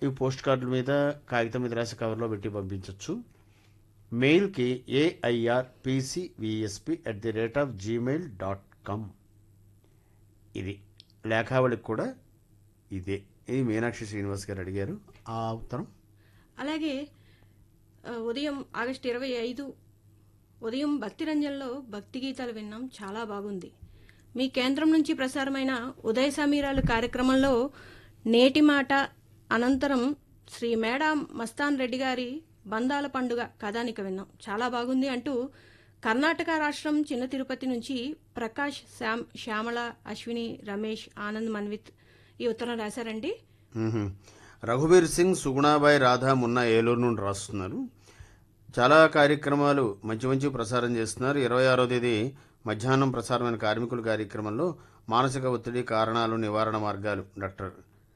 ఈ పోస్ట్ కార్డుల మీద కాగితం మీద రాసి కవర్లో పెట్టి పంపించవచ్చు మెయిల్కి AIR PCVSP at the rate of Gmail dot com ఇది లేఖావళికి కూడా ఇదే ఇది మీనాక్షి శ్రీనివాస్ గారు అడిగారు ఆ ఉత్తరం అలాగే ఆ, ఉదయం ఆగస్టు ఇరవై ఐదు ఉదయం భక్తి రంజన్లో భక్తి గీతాలు విన్నాం చాలా బాగుంది మీ కేంద్రం నుంచి ప్రసారమైన ఉదయ సమీరాలు కార్యక్రమంలో నేటి మాట అనంతరం శ్రీ మేడ మస్తాన్ రెడ్డి గారి బంధాల పండుగ కథానిక విన్నాం చాలా బాగుంది అంటూ కర్ణాటక రాష్ట్రం చిన్న తిరుపతి నుంచి ప్రకాష్ శ్యామ్ శ్యామల అశ్విని రమేష్ ఆనంద్ మన్విత్ ఈ ఉత్తరం రాశారండి మ్మ్. రఘుబీర్ సింగ్ సుగుణాబాయి రాధా మున్న ఏలూరు నుండి రాస్తున్నారు చాలా కార్యక్రమాలు మంచి మంచి ప్రసారం చేస్తున్నారు ఇరవై ఆరో తేదీ మధ్యాహ్నం ప్రసారమైన కార్మికుల కార్యక్రమంలో మానసిక ఒత్తిడి కారణాలు నివారణ మార్గాలు డాక్టర్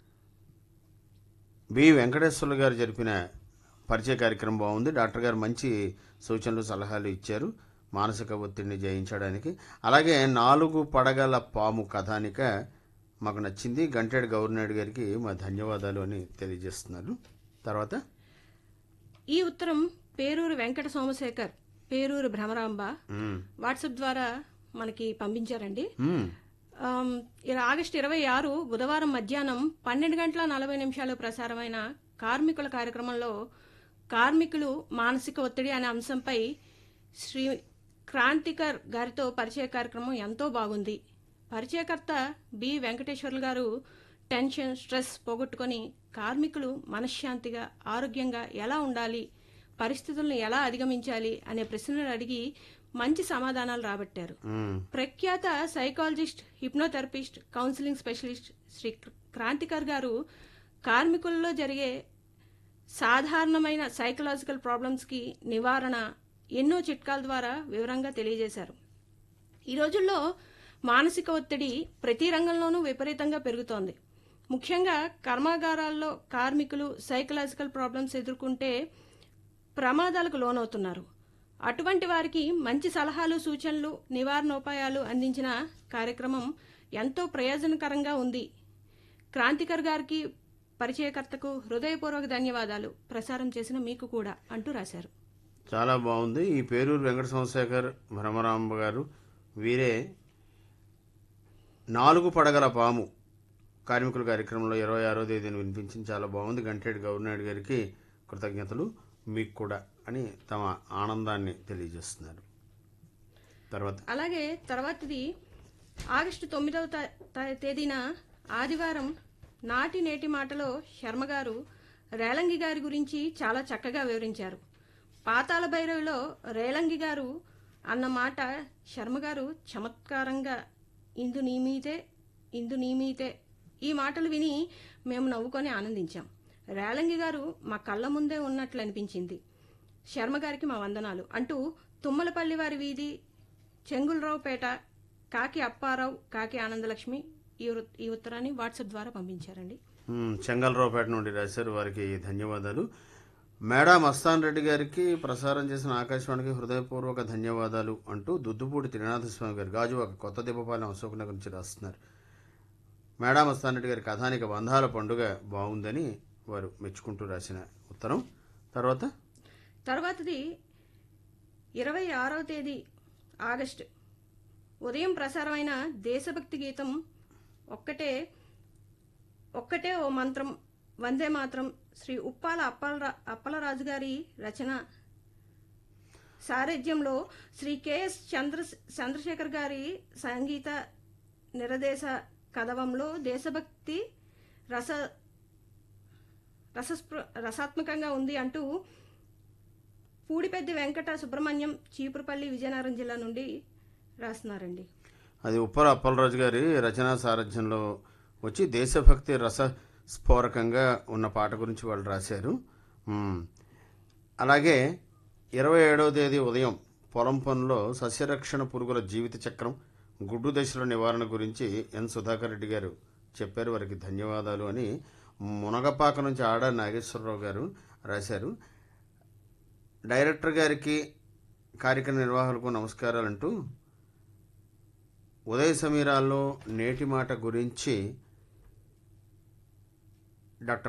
బి వెంకటేశ్వర్లు గారు జరిపిన పరిచయ కార్యక్రమం బాగుంది డాక్టర్ గారు మంచి సూచనలు సలహాలు ఇచ్చారు మానసిక ఒత్తిడిని జయించడానికి అలాగే నాలుగు పడగల పాము కథానిక మాకు నచ్చింది గంటేడు గవర్నర్ గారికి మా ధన్యవాదాలు అని తెలియజేస్తున్నారు తర్వాత ఈ ఉత్తరం పేరూరు వెంకట సోమశేఖర్ పేరూరు భ్రమరాంబ మ్మ్. వాట్సాప్ ద్వారా మనకి పంపించారండి మ్మ్. ఆమ్, ఇర- ఆగస్టు ఇరవై ఆరు బుధవారం మధ్యాహ్నం పన్నెండు గంటల నలభై నిమిషాలు ప్రసారమైన కార్మికుల కార్యక్రమంలో కార్మికులు మానసిక ఒత్తిడి అనే అంశంపై శ్రీ క్రాంతికర్ గారితో పరిచయ కార్యక్రమం ఎంతో బాగుంది పరిచయకర్త బి వెంకటేశ్వర్లు గారు టెన్షన్ స్ట్రెస్ పోగొట్టుకొని కార్మికులు మనశ్శాంతిగా ఆరోగ్యంగా ఎలా ఉండాలి పరిస్థితులను ఎలా అధిగమించాలి అనే ప్రశ్నలు అడిగి మంచి సమాధానాలు రాబట్టారు మ్మ్. ప్రఖ్యాత psychologist hypnotherapist counselling specialist Shri Kranthikar గారు కార్మికుల్లో జరిగే సాధారణమైన సైకలాజికల్ ప్రాబ్లమ్స్కి నివారణ ఎన్నో చిట్కాల ద్వారా వివరంగా తెలియజేశారు ఈ రోజుల్లో మానసిక ఒత్తిడి ప్రతి రంగంలోనూ విపరీతంగా పెరుగుతోంది ముఖ్యంగా కర్మాగారాల్లో కార్మికులు సైకలాజికల్ ప్రాబ్లమ్స్ ఎదుర్కొంటే ప్రమాదాలకు లోనవుతున్నారు అటువంటి వారికి మంచి సలహాలు సూచనలు నివారణోపాయాలు అందించిన కార్యక్రమం ఎంతో ప్రయోజనకరంగా ఉంది క్రాంతికర్ గారికి పరిచయకర్తకు హృదయపూర్వక ధన్యవాదాలు ప్రసారం చేసిన మీకు కూడా అంటూ రాశారు చాలా బాగుంది ఈ పేరూరు వెంకట సోమశేఖర్ భ్రమరాంబ గారు వీరే నాలుగు పడగల పాము కార్మికుల కార్యక్రమంలో ఇరవై ఆరో తేదీని వినిపించింది చాలా బాగుంది గంటేడు గవర్నర్ గారికి కృతజ్ఞతలు మీకు కూడా అని తమ ఆనందాన్ని తెలియజేస్తున్నారు తర్వాత అలాగే తర్వాతది ఆగస్టు తొమ్మిదవ తా- తా- తేదీన ఆదివారం నాటి నేటి మాటలో శర్మ గారు రేలంగి గారి గురించి చాలా చక్కగా వివరించారు పాతాళ భైరవిలో రేలంగి గారు అన్న మాట శర్మ గారు చమత్కారంగా ఇందు నీమీతే ఇందు నీమీతే ఈ మాటలు విని మేము నవ్వుకొని ఆనందించాం రేలంగి గారు మా కళ్ళ ముందే ఉన్నట్లు అనిపించింది శర్మ గారికి మా వందనాలు అంటూ తుమ్మలపల్లి వారి వీధి చెంగులరావుపేట కాకి అప్పారావు కాకి ఆనందలక్ష్మి ఈ వృ- ఈ ఉత్తరాన్ని వాట్సాప్ ద్వారా పంపించారండి మ్, చెంగల్రావుపేట నుండి రాశారు వారికి ధన్యవాదాలు మేడా మస్తాన్ రెడ్డి గారికి ప్రసారం చేసిన ఆకాశవాణికి హృదయపూర్వక ధన్యవాదాలు అంటూ దుద్దుపూడి త్రినాథ స్వామి గారు గాజువాక కొత్త దీపపాలెం అశోక్ నగర్ నుంచి రాస్తున్నారు మేడా మస్తాన్ రెడ్డి గారి కథానిక బంధాల పండుగ బాగుందని వారు మెచ్చుకుంటూ రాసిన ఉత్తరం తర్వాత తర్వాతది ఇరవై ఆరవ తేదీ ఆగస్టు ఉదయం ప్రసారమైన దేశభక్తి గీతం ఒక్కటే ఒక్కటే ఓ మంత్రం వందే మాత్రం శ్రీ ఉప్పాల అప్పల అప్పలరాజు గారి రచన సారథ్యంలో శ్రీ కెఎస్ చంద్ర చంద్రశేఖర్ గారి సంగీత నిరదేశ కదవంలో దేశభక్తి రస రసస్పృ రసాత్మకంగా ఉంది అంటూ పూడిపెద్ది వెంకట సుబ్రహ్మణ్యం చీపురుపల్లి విజయనగరం జిల్లా నుండి రాస్తున్నారండి అది ఉప్పల అప్పలరాజు గారి రచనా సారథ్యంలో వచ్చి దేశభక్తి రస స్ఫోరకంగా ఉన్న పాట గురించి వాళ్ళు రాశారు మ్మ్. అలాగే ఇరవై ఏడవ తేదీ ఉదయం పొలం పనులో సస్యరక్షణ పురుగుల జీవిత చక్రం గుడ్డు దశల నివారణ గురించి ఎన్ సుధాకర్ రెడ్డి గారు చెప్పారు వారికి ధన్యవాదాలు అని మునగపాక నుంచి ఆడ నాగేశ్వరరావు గారు రాశారు డైరెక్టర్ గారికి కార్యక్రమ నిర్వాహకులకు నమస్కారాలంటూ ఉదయ సమీరాల్లో నేటి మాట గురించి డాక్టర్